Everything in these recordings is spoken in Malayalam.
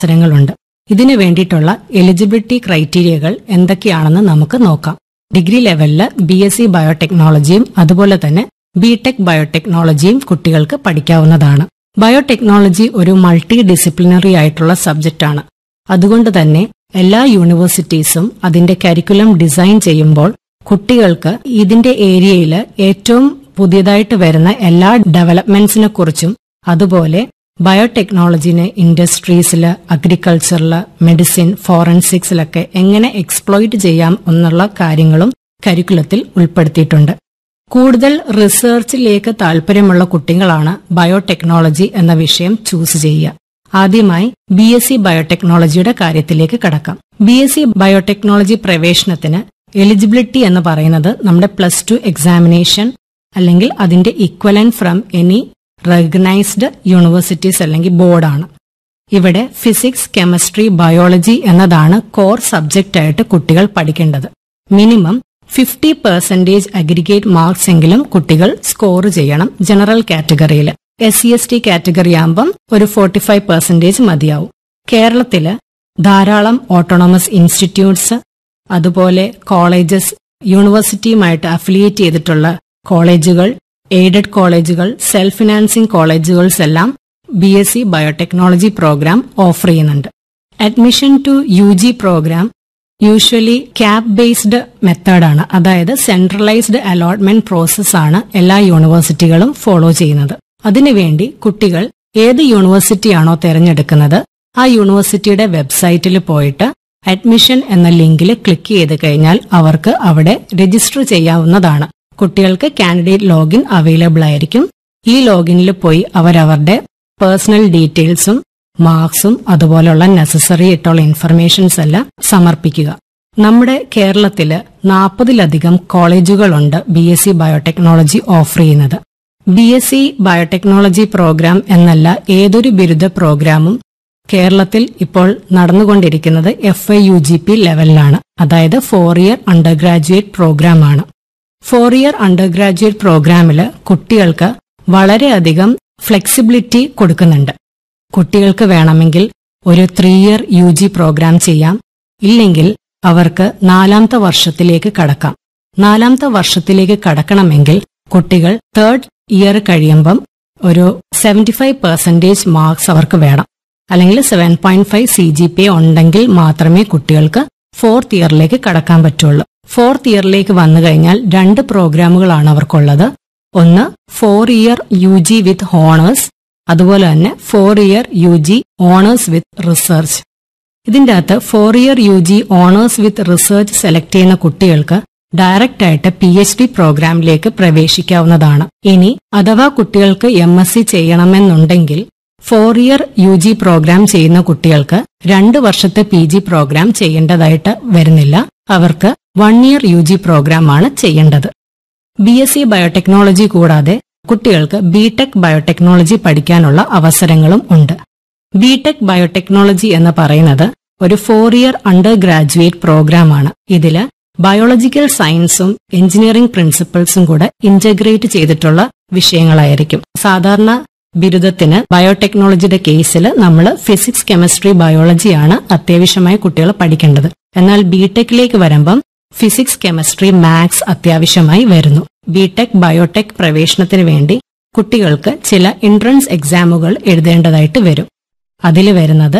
അവസരങ്ങളുണ്ട് ഇതിനു വേണ്ടിയിട്ടുള്ള എലിജിബിലിറ്റി ക്രൈറ്റീരിയകൾ എന്തൊക്കെയാണെന്ന് നമുക്ക് നോക്കാം ഡിഗ്രി ലെവലില് ബി എസ് സി ബയോടെക്നോളജിയും അതുപോലെ തന്നെ ബി ടെക് ബയോടെക്നോളജിയും കുട്ടികൾക്ക് പഠിക്കാവുന്നതാണ് ബയോടെക്നോളജി ഒരു മൾട്ടി ഡിസിപ്ലിനറി ആയിട്ടുള്ള സബ്ജക്റ്റാണ് അതുകൊണ്ട് തന്നെ എല്ലാ യൂണിവേഴ്സിറ്റീസും അതിന്റെ കരിക്കുലം ഡിസൈൻ ചെയ്യുമ്പോൾ കുട്ടികൾക്ക് ഇതിന്റെ ഏരിയയിൽ ഏറ്റവും പുതിയതായിട്ട് വരുന്ന എല്ലാ ഡെവലപ്മെന്റ്സിനെ കുറിച്ചും അതുപോലെ ബയോടെക്നോളജിനെ ഇൻഡസ്ട്രീസിൽ അഗ്രികൾച്ചറിൽ മെഡിസിൻ ഫോറൻസിക്സിലൊക്കെ എങ്ങനെ എക്സ്പ്ലോയിറ്റ് ചെയ്യാം എന്നുള്ള കാര്യങ്ങളും കരിക്കുലത്തിൽ ഉൾപ്പെടുത്തിയിട്ടുണ്ട് കൂടുതൽ റിസർച്ചിലേക്ക് താല്പര്യമുള്ള കുട്ടികളാണ് ബയോടെക്നോളജി എന്ന വിഷയം ചൂസ് ചെയ്യുക ആദ്യമായി ബി എസ് സി ബയോടെക്നോളജിയുടെ കാര്യത്തിലേക്ക് കടക്കാം ബി എസ് സി ബയോടെക്നോളജി പ്രവേശനത്തിന് എലിജിബിലിറ്റി എന്ന് പറയുന്നത് നമ്മുടെ പ്ലസ് ടു എക്സാമിനേഷൻ അല്ലെങ്കിൽ അതിന്റെ equivalent from any recognised universities അല്ലെങ്കിൽ ബോർഡാണ് ഇവിടെ ഫിസിക്സ് കെമിസ്ട്രി ബയോളജി എന്നതാണ് കോർ സബ്ജക്റ്റ് ആയിട്ട് കുട്ടികൾ പഠിക്കേണ്ടത് minimum fifty percentage aggregate marks എങ്കിലും കുട്ടികൾ സ്കോർ ചെയ്യണം ജനറൽ കാറ്റഗറിയിൽ S C S T category ആകുമ്പം ഒരു ഫോർട്ടി ഫൈവ് പെർസെന്റേജ് മതിയാവും കേരളത്തില് ധാരാളം ഓട്ടോണമസ് ഇൻസ്റ്റിറ്റ്യൂട്ട്സ് അതുപോലെ കോളേജസ് യൂണിവേഴ്സിറ്റിയുമായിട്ട് അഫിലിയേറ്റ് ചെയ്തിട്ടുള്ള കോളേജുകൾ എയ്ഡഡ് കോളേജുകൾ സെൽഫ് ഫിനാൻസിംഗ് കോളേജുകൾസ് എല്ലാം B S C biotechnology programme offer ചെയ്യുന്നുണ്ട് admission to U G programme usually CAP based മെത്തേഡാണ് അതായത് സെൻട്രലൈസ്ഡ് അലോട്ട്മെന്റ് പ്രോസസ്സാണ് എല്ലാ യൂണിവേഴ്സിറ്റികളും ഫോളോ ചെയ്യുന്നത് അതിനുവേണ്ടി കുട്ടികൾ ഏത് യൂണിവേഴ്സിറ്റിയാണോ തിരഞ്ഞെടുക്കുന്നത് ആ യൂണിവേഴ്സിറ്റിയുടെ വെബ്സൈറ്റിൽ പോയിട്ട് അഡ്മിഷൻ എന്ന ലിങ്കിൽ ക്ലിക്ക് ചെയ്ത് കഴിഞ്ഞാൽ അവർക്ക് അവിടെ രജിസ്റ്റർ ചെയ്യാവുന്നതാണ് കുട്ടികൾക്ക് കാൻഡിഡേറ്റ് ലോഗിൻ അവൈലബിൾ ആയിരിക്കും ഈ ലോഗിനിൽ പോയി അവരവരുടെ പേഴ്സണൽ ഡീറ്റെയിൽസും മാർക്സും അതുപോലുള്ള നെസസറി ആയിട്ടുള്ള ഇൻഫർമേഷൻസ് എല്ലാം സമർപ്പിക്കുക നമ്മുടെ കേരളത്തില് നാൽപ്പതിലധികം കോളേജുകളുണ്ട് B S C biotechnology offer ചെയ്യുന്നത് B S C biotechnology programme എന്നല്ല ഏതൊരു ബിരുദ പ്രോഗ്രാമും കേരളത്തിൽ ഇപ്പോൾ നടന്നുകൊണ്ടിരിക്കുന്നത് F I U G P ലെവലിലാണ് അതായത് four year undergraduate programme four year undergraduate പ്രോഗ്രാമിൽ കുട്ടികൾക്ക് വളരെയധികം ഫ്ലെക്സിബിലിറ്റി കൊടുക്കുന്നുണ്ട് കുട്ടികൾക്ക് വേണമെങ്കിൽ ഒരു three year U G programme ചെയ്യാം ഇല്ലെങ്കിൽ അവർക്ക് നാലാമത്തെ വർഷത്തിലേക്ക് കടക്കാം നാലാമത്തെ വർഷത്തിലേക്ക് കടക്കണമെങ്കിൽ കുട്ടികൾ തേർഡ് ഇയർ കഴിയുമ്പം ഒരു സെവന്റി ഫൈവ് പെർസെന്റേജ് മാർക്സ് അവർക്ക് വേണം അല്ലെങ്കിൽ seven point five C G P ഉണ്ടെങ്കിൽ മാത്രമേ കുട്ടികൾക്ക് ഫോർത്ത് ഇയറിലേക്ക് കടക്കാൻ പറ്റുള്ളൂ ഫോർത്ത് ഇയറിലേക്ക് വന്നു കഴിഞ്ഞാൽ രണ്ട് പ്രോഗ്രാമുകളാണ് അവർക്കുള്ളത് ഒന്ന് four year U G with honours അതുപോലെ തന്നെ four year U G honours with research ഇതിന്റെ അകത്ത് four year U G honours with research select ചെയ്യുന്ന കുട്ടികൾക്ക് ഡയറക്റ്റ് ആയിട്ട് പി എച്ച് ഡി പ്രോഗ്രാമിലേക്ക് പ്രവേശിക്കാവുന്നതാണ് ഇനി അഥവാ കുട്ടികൾക്ക് എം എസ് സി ചെയ്യണമെന്നുണ്ടെങ്കിൽ four year U G programme ചെയ്യുന്ന കുട്ടികൾക്ക് രണ്ട് വർഷത്തെ പി ജി പ്രോഗ്രാം ചെയ്യേണ്ടതായിട്ട് വരുന്നില്ല അവർക്ക് വൺ ഇയർ യു ജി പ്രോഗ്രാമാണ് ചെയ്യേണ്ടത് ബി എസ് സി ബയോടെക്നോളജി കൂടാതെ കുട്ടികൾക്ക് ബി ടെക് ബയോടെക്നോളജി പഠിക്കാനുള്ള അവസരങ്ങളും ഉണ്ട് ബി ടെക് ബയോടെക്നോളജി എന്ന് പറയുന്നത് ഒരു ഫോർ ഇയർ അണ്ടർ ഗ്രാജുവേറ്റ് പ്രോഗ്രാമാണ് ഇതില് ബയോളജിക്കൽ സയൻസും എഞ്ചിനീയറിംഗ് പ്രിൻസിപ്പിൾസും കൂടെ ഇന്റഗ്രേറ്റ് ചെയ്തിട്ടുള്ള വിഷയങ്ങളായിരിക്കും സാധാരണ ബിരുദത്തിന് ബയോടെക്നോളജിയുടെ കേസിൽ നമ്മൾ ഫിസിക്സ് കെമിസ്ട്രി ബയോളജിയാണ് അത്യാവശ്യമായി കുട്ടികൾ പഠിക്കേണ്ടത് എന്നാൽ ബിടെക്കിലേക്ക് വരുമ്പം ഫിസിക്സ് കെമിസ്ട്രി മാത്സ് അത്യാവശ്യമായി വരുന്നു ബിടെക് ബയോടെക് പ്രവേശനത്തിന് വേണ്ടി കുട്ടികൾക്ക് ചില എൻട്രൻസ് എക്സാമുകൾ എഴുതേണ്ടതായിട്ട് വരും അതിൽ വരുന്നത്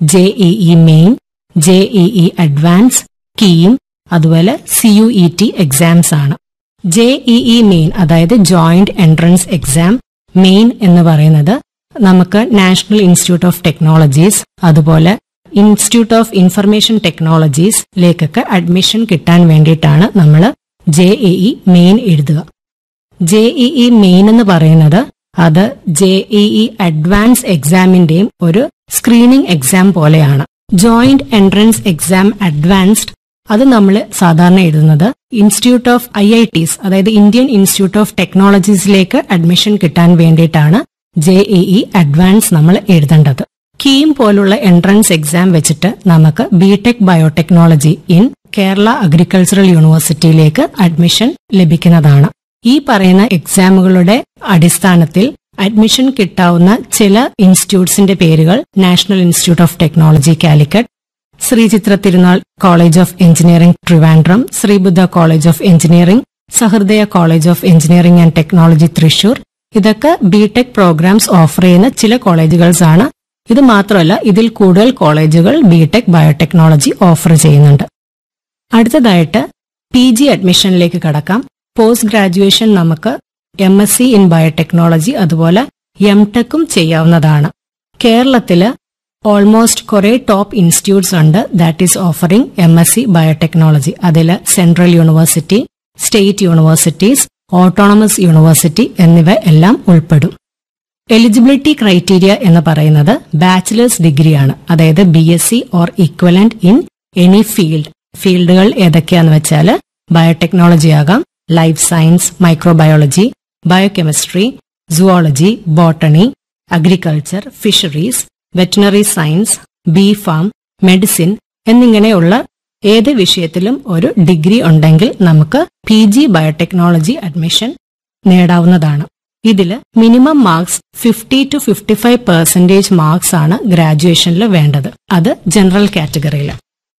JEE main JEE advance KEAM അതുപോലെ C U E T exams ആണ് ജെഇഇ മെയിൻ അതായത് ജോയിന്റ് എൻട്രൻസ് എക്സാം മെയിൻ എന്ന് പറയുന്നത് നമുക്ക് നാഷണൽ ഇൻസ്റ്റിറ്റ്യൂട്ട് ഓഫ് ടെക്നോളജീസ് അതുപോലെ ഇൻസ്റ്റിറ്റ്യൂട്ട് ഓഫ് ഇൻഫർമേഷൻ ടെക്നോളജീസിലേക്കൊക്കെ അഡ്മിഷൻ കിട്ടാൻ വേണ്ടിയിട്ടാണ് നമ്മൾ ജെഇഇ മെയിൻ എഴുതുക ജെഇഇ മെയിൻ എന്ന് പറയുന്നത് അത് ജെഇഇ അഡ്വാൻസ് എക്സാമിന്റെയും ഒരു സ്ക്രീനിംഗ് എക്സാം പോലെയാണ് ജോയിന്റ് എൻട്രൻസ് എക്സാം അഡ്വാൻസ്ഡ് അത് നമ്മൾ സാധാരണ എഴുതുന്നത് institute of I I Ts അതായത് ഇന്ത്യൻ ഇൻസ്റ്റിറ്റ്യൂട്ട് ഓഫ് ടെക്നോളജീസിലേക്ക് അഡ്മിഷൻ കിട്ടാൻ വേണ്ടിയിട്ടാണ് ജെഇഇ അഡ്വാൻസ് നമ്മൾ എഴുതേണ്ടത് കീം പോലുള്ള എൻട്രൻസ് എക്സാം വെച്ചിട്ട് നമുക്ക് B tech biotechnology in Kerala agricultural യൂണിവേഴ്സിറ്റിയിലേക്ക് അഡ്മിഷൻ ലഭിക്കുന്നതാണ് ഈ പറയുന്ന എക്സാമുകളുടെ അടിസ്ഥാനത്തിൽ അഡ്മിഷൻ കിട്ടാവുന്ന ചില ഇൻസ്റ്റിറ്റ്യൂട്ട്സിന്റെ പേരുകൾ national institute of technology Calicut Sree Chitra Thirunal college of engineering Trivandrum Sree Buddha college of engineering Sahrdaya college of engineering and technology Thrissur ഇതൊക്കെ ബിടെക് പ്രോഗ്രാംസ് ഓഫർ ചെയ്യുന്ന ചില കോളേജുകൾസ് ആണ് ഇത് മാത്രമല്ല ഇതിൽ കൂടുതൽ കോളേജുകൾ ബിടെക് ബയോടെക്നോളജി ഓഫർ ചെയ്യുന്നുണ്ട് അടുത്തതായിട്ട് പി ജി അഡ്മിഷനിലേക്ക് കടക്കാം പോസ്റ്റ് ഗ്രാജുവേഷൻ നമുക്ക് M S C in biotechnology അതുപോലെ എം ടെക്കും ചെയ്യാവുന്നതാണ് കേരളത്തില് ഓൾമോസ്റ്റ് കുറെ ടോപ്പ് ഇൻസ്റ്റിറ്റ്യൂട്ട്സ് ഉണ്ട് that is offering M S C biotechnology അതിൽ central university state universities autonomous university എന്നിവ എല്ലാം ഉൾപ്പെടും എലിജിബിലിറ്റി ക്രൈറ്റീരിയ എന്ന് പറയുന്നത് ബാച്ചിലേഴ്സ് ഡിഗ്രിയാണ് അതായത് B S C or equivalent in any field ഫീൽഡുകൾ ഏതൊക്കെയാന്ന് വെച്ചാൽ ബയോടെക്നോളജി ആകാം life science microbiology biochemistry zoology botany agriculture fisheries veterinary science B pharm medicine എന്നിങ്ങനെയുള്ള ഏത് വിഷയത്തിലും ഒരു ഡിഗ്രി ഉണ്ടെങ്കിൽ നമുക്ക് പി ജി ബയോടെക്നോളജി അഡ്മിഷൻ നേടാവുന്നതാണ് ഇതിൽ minimum marks fifty to fifty five percentage marks ആണ് ഗ്രാജുവേഷനിൽ വേണ്ടത് അത് ജനറൽ കാറ്റഗറിയിൽ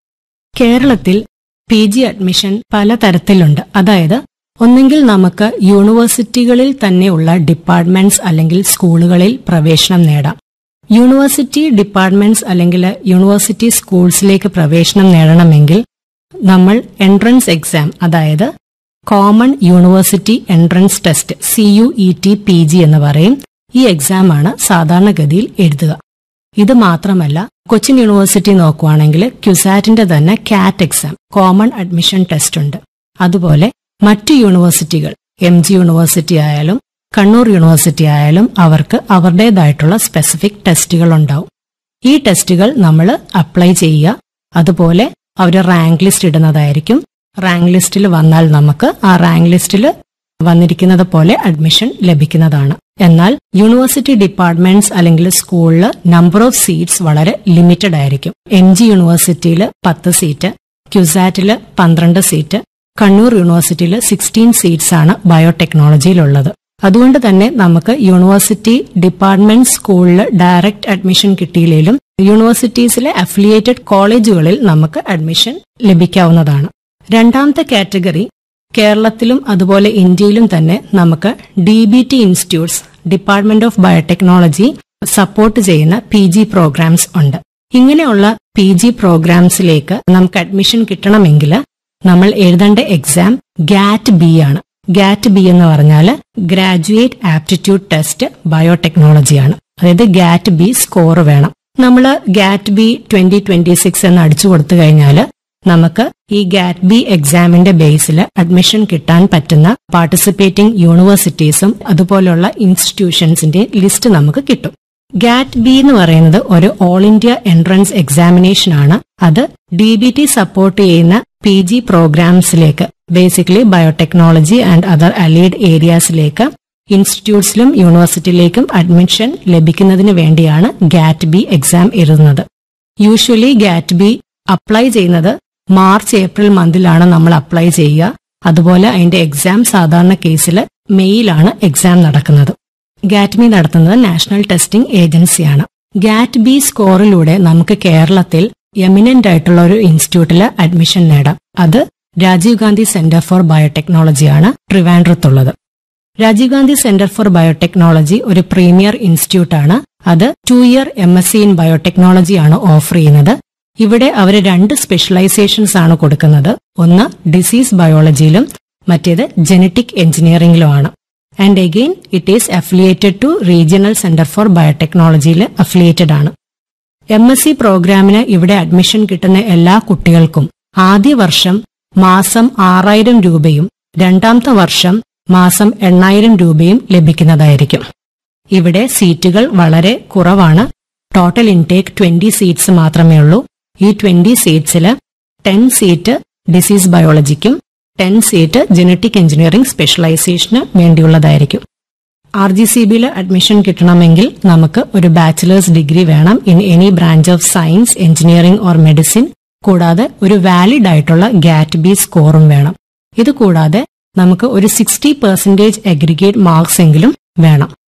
കേരളത്തിൽ പി ജി അഡ്മിഷൻ പലതരത്തിലുണ്ട് അതായത് ഒന്നെങ്കിൽ നമുക്ക് യൂണിവേഴ്സിറ്റികളിൽ തന്നെയുള്ള ഡിപ്പാർട്ട്മെന്റ്സ് അല്ലെങ്കിൽ സ്കൂളുകളിൽ പ്രവേശനം നേടാം യൂണിവേഴ്സിറ്റി ഡിപ്പാർട്ട്മെന്റ്സ് അല്ലെങ്കിൽ യൂണിവേഴ്സിറ്റി സ്കൂൾസിലേക്ക് പ്രവേശനം നേടണമെങ്കിൽ നമ്മൾ എൻട്രൻസ് എക്സാം അതായത് common university entrance test C U E T P G എന്ന് പറയും ഈ എക്സാം ആണ് സാധാരണഗതിയിൽ എഴുതുക ഇത് മാത്രമല്ല കൊച്ചിൻ യൂണിവേഴ്സിറ്റി നോക്കുവാണെങ്കിൽ ക്യുസാറ്റിന്റെ തന്നെ കാറ്റ് എക്സാം കോമൺ അഡ്മിഷൻ ടെസ്റ്റ് ഉണ്ട് അതുപോലെ മറ്റു യൂണിവേഴ്സിറ്റികൾ എം ജി യൂണിവേഴ്സിറ്റി ആയാലും കണ്ണൂർ യൂണിവേഴ്സിറ്റി ആയാലും അവർക്ക് അവരുടേതായിട്ടുള്ള സ്പെസിഫിക് ടെസ്റ്റുകൾ ഉണ്ടാവും ഈ ടെസ്റ്റുകൾ നമ്മൾ അപ്ലൈ ചെയ്യുക അതുപോലെ അവർ റാങ്ക് ലിസ്റ്റ് ഇടുന്നതായിരിക്കും റാങ്ക് ലിസ്റ്റിൽ വന്നാൽ നമുക്ക് ആ റാങ്ക് ലിസ്റ്റിൽ വന്നിരിക്കുന്നത് പോലെ അഡ്മിഷൻ ലഭിക്കുന്നതാണ് എന്നാൽ യൂണിവേഴ്സിറ്റി ഡിപ്പാർട്ട്മെന്റ്സ് അല്ലെങ്കിൽ സ്കൂളിൽ നമ്പർ ഓഫ് സീറ്റ്സ് വളരെ ലിമിറ്റഡ് ആയിരിക്കും എം ജി യൂണിവേഴ്സിറ്റിയിൽ പത്ത് സീറ്റ് ക്യുസാറ്റിൽ പന്ത്രണ്ട് സീറ്റ് കണ്ണൂർ യൂണിവേഴ്സിറ്റിയിൽ സിക്സ്റ്റീൻ സീറ്റ്സ് ആണ് ബയോടെക്നോളജിയിലുള്ളത് അതുകൊണ്ട് തന്നെ നമുക്ക് യൂണിവേഴ്സിറ്റി ഡിപ്പാർട്ട്മെന്റ് സ്കൂളിൽ ഡയറക്റ്റ് അഡ്മിഷൻ കിട്ടിയില്ലെങ്കിലും യൂണിവേഴ്സിറ്റീസിലെ അഫിലിയേറ്റഡ് കോളേജുകളിൽ നമുക്ക് അഡ്മിഷൻ ലഭിക്കാവുന്നതാണ് രണ്ടാമത്തെ കാറ്റഗറി കേരളത്തിലും അതുപോലെ ഇന്ത്യയിലും തന്നെ നമുക്ക് D B T institutes department of biotechnology support ചെയ്യുന്ന പി ജി പ്രോഗ്രാംസ് ഉണ്ട് ഇങ്ങനെയുള്ള പി ജി പ്രോഗ്രാംസിലേക്ക് നമുക്ക് അഡ്മിഷൻ കിട്ടണമെങ്കിൽ നമ്മൾ എഴുതേണ്ട എക്സാം ഗാറ്റ് ബി ആണ് ഗാറ്റ് ബി എന്ന് പറഞ്ഞാൽ ഗ്രാജുവേറ്റ് ആപ്റ്റിറ്റ്യൂഡ് ടെസ്റ്റ് ബയോടെക്നോളജിയാണ് അതായത് ഗാറ്റ് ബി സ്കോർ വേണം നമ്മൾ GAT B twenty twenty six എന്ന് അടിച്ചു കൊടുത്തു കഴിഞ്ഞാൽ നമുക്ക് ഈ ഗാറ്റ് ബി എക്സാമിന്റെ ബേസിൽ അഡ്മിഷൻ കിട്ടാൻ പറ്റുന്ന പാർട്ടിസിപ്പേറ്റിംഗ് യൂണിവേഴ്സിറ്റീസും അതുപോലുള്ള ഇൻസ്റ്റിറ്റ്യൂഷൻസിന്റെ ലിസ്റ്റ് നമുക്ക് കിട്ടും ഗാറ്റ് ബി എന്ന് പറയുന്നത് ഒരു ഓൾ ഇന്ത്യ എൻട്രൻസ് എക്സാമിനേഷൻ ആണ് അത് ഡി ബി ടി സപ്പോർട്ട് ചെയ്യുന്ന പി ജി പ്രോഗ്രാംസിലേക്ക് basically biotechnology and other allied ഏരിയാസിലേക്ക് ഇൻസ്റ്റിറ്റ്യൂട്ട്സിലും യൂണിവേഴ്സിറ്റിയിലേക്കും അഡ്മിഷൻ ലഭിക്കുന്നതിന് വേണ്ടിയാണ് ഗാറ്റ് ബി എക്സാം എഴുതുന്നത് യൂഷ്വലി ഗാറ്റ് ബി അപ്ലൈ ചെയ്യുന്നത് മാർച്ച് ഏപ്രിൽ മന്തിലാണ് നമ്മൾ അപ്ലൈ ചെയ്യുക അതുപോലെ അതിന്റെ എക്സാം സാധാരണ കേസിൽ മെയ്യിലാണ് എക്സാം നടക്കുന്നത് ഗാറ്റ് ബി നടത്തുന്നത് നാഷണൽ ടെസ്റ്റിംഗ് ഏജൻസിയാണ് ഗാറ്റ് ബി സ്കോറിലൂടെ നമുക്ക് കേരളത്തിൽ എമിനന്റ് ആയിട്ടുള്ള ഒരു ഇൻസ്റ്റിറ്റ്യൂട്ടിൽ അഡ്മിഷൻ നേടാം അത് രാജീവ് ഗാന്ധി സെന്റർ ഫോർ ബയോടെക്നോളജിയാണ് ട്രിവാൻഡ്രത്തുള്ളത് Rajeev Gandhi centre for biotechnology ഒരു പ്രീമിയർ ഇൻസ്റ്റിറ്റ്യൂട്ട് ആണ് അത് two year M S C in biotechnology ആണ് ഓഫർ ചെയ്യുന്നത് ഇവിടെ അവർ രണ്ട് സ്പെഷ്യലൈസേഷൻസ് ആണ് കൊടുക്കുന്നത് ഒന്ന് ഡിസീസ് ബയോളജിയിലും മറ്റേത് ജനറ്റിക് എഞ്ചിനീയറിംഗിലുമാണ് and again it is affiliated to regional centre for ബയോടെക്നോളജിയിൽ അഫിലിയേറ്റഡ് ആണ് എം എസ് സി പ്രോഗ്രാമിന് ഇവിടെ അഡ്മിഷൻ കിട്ടുന്ന എല്ലാ കുട്ടികൾക്കും ആദ്യ വർഷം മാസം ആറായിരം രൂപയും രണ്ടാമത്തെ വർഷം മാസം എണ്ണായിരം രൂപയും ലഭിക്കുന്നതായിരിക്കും ഇവിടെ സീറ്റുകൾ വളരെ കുറവാണ് ടോട്ടൽ ഇൻടേക്ക് ട്വന്റി സീറ്റ്സ് മാത്രമേ ഉള്ളൂ ഈ ട്വന്റി സീറ്റ്സിൽ ടെൻ സീറ്റ് ഡിസീസ് ബയോളജിക്കും ടെൻ സീറ്റ് ജനറ്റിക് എഞ്ചിനീയറിംഗ് സ്പെഷ്യലൈസേഷന് വേണ്ടിയുള്ളതായിരിക്കും ആർ ജി സി ബിയിൽ അഡ്മിഷൻ കിട്ടണമെങ്കിൽ നമുക്ക് ഒരു ബാച്ചിലേഴ്സ് ഡിഗ്രി വേണം in any branch of science engineering or medicine കൂടാതെ ഒരു വാലിഡ് ആയിട്ടുള്ള ഗാറ്റ് ബി സ്കോറും വേണം ഇത് കൂടാതെ നമുക്ക് ഒരു സിക്സ്റ്റി പെർസെന്റേജ് അഗ്രിഗേറ്റ് മാർക്സ് എങ്കിലും വേണം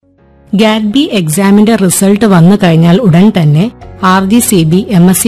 ഗാറ്റ് ബി എക്സാമിന്റെ റിസൾട്ട് വന്നു കഴിഞ്ഞാൽ ഉടൻ തന്നെ R G C B M S C